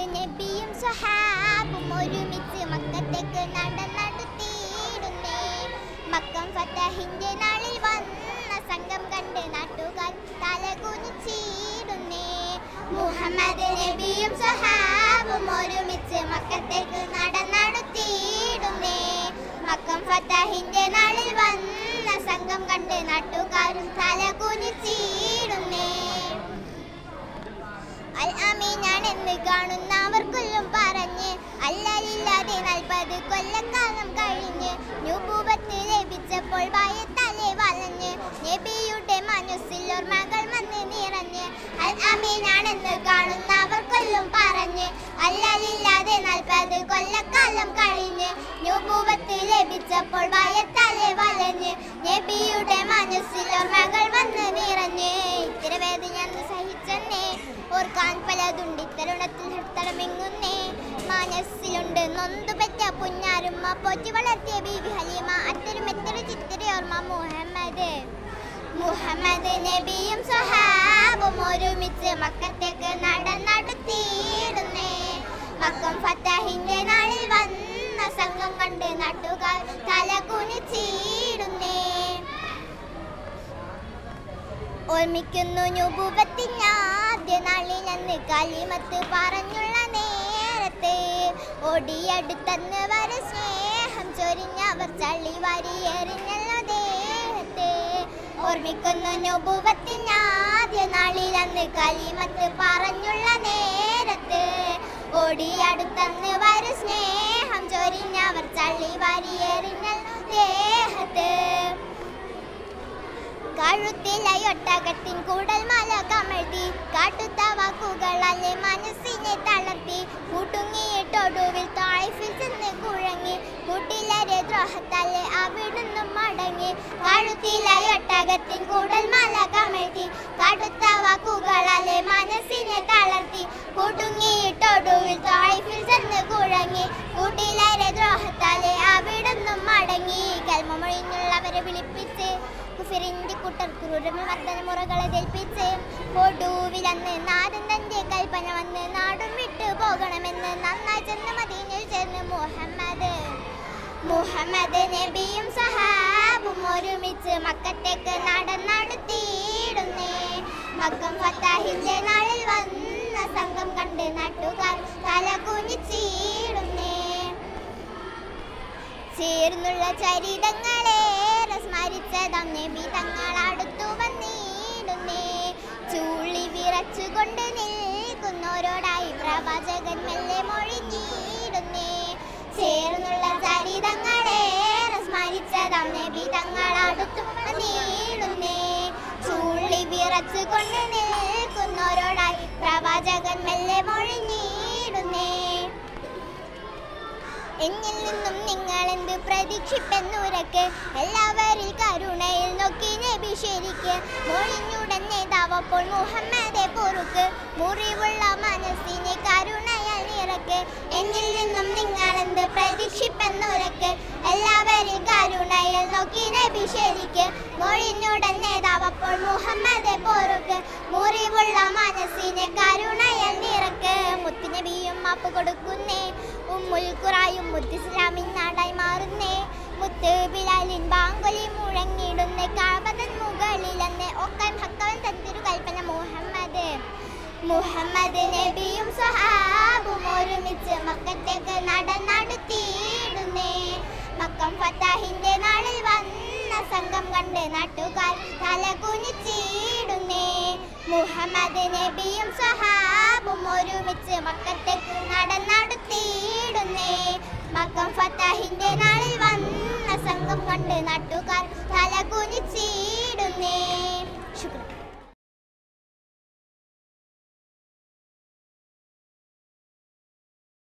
നബിയും സ്വഹാബും ഒരുമിച്ച് മക്കത്തേക്ക് നടന്നടുത്തിയിടുന്നേ മക്കം ഫത്തഹിന്റെ നാളിൽ വന്ന സംഘം കണ്ട് നാട്ടുകാർ തലകുനിച്ചിടുന്നേ മുഹമ്മദ് നബിയും സ്വഹാബും ഒരുമിച്ച് മക്കത്തേക്ക് നടന്നടുത്തിയിടുന്നേ മക്കം ഫത്തഹിന്റെ നാളിൽ വന്ന സംഘം കണ്ട് നാട്ടുകാരും തലകുനിച്ചിടുന്നേ അൽ അമീനാണെന്ന് കാണുന്നവർക്കൊല്ലും പറഞ്ഞ് അല്ലലില്ലാതെ നാൽപ്പത് കൊല്ലക്കാലം കഴിഞ്ഞ് ന്യൂപൂപത്ത് ലഭിച്ചപ്പോൾ ഭയത്തലെ വളഞ്ഞ് നബിയുടെ മനസ്സിൽ ഓർമ്മകൾ വന്ന് നിറഞ്ഞ് അൽ അമീനാണെന്ന് കാണുന്നവർക്കൊല്ലും പറഞ്ഞ് അല്ലലില്ലാതെ നാൽപ്പത് കൊല്ലക്കാലം കഴിഞ്ഞ് ന്യൂപൂപത്ത് ലഭിച്ചപ്പോൾ ഭയത്തലെ വളഞ്ഞ് നബിയുടെ മനസ്സിൽ ഓർമ്മകൾ വന്ന് നിറഞ്ഞ് ഇത്തിര വേദന അന്ന് സഹിച്ചെന്നേ ഓർക്കാൻ പലതുണ്ട് ഇത്തരുണത്തിൽ ഹൃത്തടമെങ്ങുന്നേ മനസ്സിലുണ്ട് നൊന്തു പറ്റ പുഞ്ഞാരുമ്മ പോറ്റി വളർത്തിയ ബീവി ഹലീമ അത്തരം എത്ര ചിത്തിരയോർമ്മ മുഹമ്മദ് മുഹമ്മദ് നബിയും സ്വഹാബും ഒരുമിച്ച് മക്കത്തേക്ക് നടന്നടുത്തിയിടുന്നേ മക്കം ഫത്താഹിന്റെ നാളിൽ വന്ന സംഘം കണ്ട് നാട്ടുകാർ തല കുനിച്ചിടുന്നേ ഓർമ്മിക്കുന്നു നുപുവത്തിൻ്റെ ആദ്യ നാളിൽ അന്ന് കാലിമത്ത് പറഞ്ഞുള്ള നേരത്തെ ഓടിയടുത്തന്ന് വരെ സ്നേഹം ചൊരിഞ്ഞവർ ചള്ളി വാരിയെറിഞ്ഞല്ലോ ദേഹത്തെ ഓർമ്മിക്കുന്നു നുപുവത്തിൻ്റെ ആദ്യ നാളിൽ അന്ന് കാലിമത്ത് പറഞ്ഞുള്ള നേരത്ത് ഓടിയടുത്തന്ന് വരെ സ്നേഹം ചൊരിഞ്ഞവർ ചള്ളി വാരിയെറിഞ്ഞല്ലോ ദേഹത്ത് കഴുത്തിലയൊട്ടകത്തിൻ കൂടൽ മല കമഴ്ത്തി കാട്ടുത്ത വാക്കുകളാലെ മനസ്സിനെ തളർത്തി കൂട്ടുങ്ങിയിട്ടൊടുവിൽ താഴ്ഫിൽ ചെന്ന് കുഴങ്ങി കൂട്ടിലരെ ദ്രോഹത്താലെ അവിടുന്ന് മടങ്ങി കഴുത്തിലയൊട്ടകത്തിൻ കൂടൽ മല കമഴ്ത്തി കാട്ടുത്ത വാക്കുകളാലെ മനസ്സിനെ തളർത്തി കൂട്ടുങ്ങിയിട്ടൊടുവിൽ താഴ്ഫിൽ ചെന്ന് കുഴങ്ങി കൂട്ടിലരെ ദ്രോഹത്താലെ അവിടുന്ന് മടങ്ങി കൽമമൊഴിഞ്ഞുള്ളവരെ വിളിപ്പിച്ച് കുഫിറിന്റെ കൂട്ടർ ക്രൂരമ വർദ്ധന മുറകളെ ജയിപ്പിച്ച് ഒടുവിലന്ന് നാരൻ തന്റെ കൽപ്പന വന്ന് നാടും വിട്ടു പോകണമെന്ന് നന്നായി ചെന്ന് മദീനയിൽ ചേർന്ന് മുഹമ്മദ് മുഹമ്മദ് നബിയും സഹാബും ഒരുമിച്ച് മക്കത്തേക്ക് നടന്നടുത്തിയിടുന്നേ മക്കം ഫത്താഹിന്റെ നാളിൽ വന്ന സംഘം കണ്ട് നാട്ടുകാർ തല കുനിച്ചിടുന്നേ ചേർന്നുള്ള ചരിതങ്ങളേറെ സ്മരിച്ചതാം നബി തങ്ങളടുത്തു വന്നിടുന്നേ ചൂളി വിറച്ചുകൊണ്ട് നിൽക്കുന്നവരോടായി പ്രവാചകൻ മെല്ലെ മൊഴിഞ്ഞിടുന്നേ ചേർന്നുള്ള ചരിതങ്ങളേറെ സ്മരിച്ചതാം നബി തങ്ങളടുത്തു വന്നിടുന്നേ ചൂളി വിറച്ചുകൊണ്ട് നിൽക്കുന്നവരോടായി പ്രവാചകൻ മെല്ലെ മൊഴിഞ്ഞിടുന്നേ എന്നിൽ നിന്നും നിങ്ങൾ എന്ത് പ്രതീക്ഷിപ്പെന്നുരക്ക് എല്ലാവരിൽ കരുണയിൽ നോക്കി നബി ശരിക്ക് മൊഴിഞ്ഞുടൻ നേതാവപ്പോൾ മുഹമ്മദെ പൊറുക്ക് മുറിവുള്ള മനസ്സിനെ കരുണയാൽ നിറക്ക് എന്നിൽ നിന്നും നിങ്ങൾ എന്ത് പ്രതീക്ഷിപ്പെന്നുരക്ക് എല്ലാവരിൽ കരുണയിൽ നോക്കി നബി ശരിക്ക് മൊഴിഞ്ഞുടൻ നേതാവപ്പോൾ മുഹമ്മദെ പൊറുക്ക് മുറിവുള്ള മനസ്സിനെ കരുണയാൽ നിറക്ക് മുത്തുനബിയും മാപ്പ് കൊടുക്കുന്നേ ഉമ്മുൽ ഖുറായും മുത്തിസ്ലാമിൻ നാടായി മാറുന്നേ മുത്ത് ബിലാലിൻ ബാങ്കൊലി മുഴങ്ങിടുന്നേ കാബതൻ മുകളിലെന്ന് ഒക്കാൻ ഭക്തവൻ തന്തിരു കൽപ്പന മുഹമ്മദ് മുഹമ്മദ് നബിയും സഹാബും ഒരുമിച്ച് മക്കത്തേക്ക് നടന്നടുത്തിയിടുന്നേ മക്കം ഫത്താഹിന്റെ നാളിൽ വന്ന സംഘം കണ്ട് നാട്ടുകാർ തല കുനിച്ചിടുന്നേ മുഹമ്മദ് നബിയും സഹാബും ഒരുമിച്ച് മക്കത്തേക്ക് നടന്നടുത്തിയിടുന്നേ മക്കം ഫത്താഹിന്റെ നാളിൽ വന്ന സംഘം കണ്ട് നാട്ടുകാർ തല കുനിച്ചിടുന്നേ ശുക്രൻ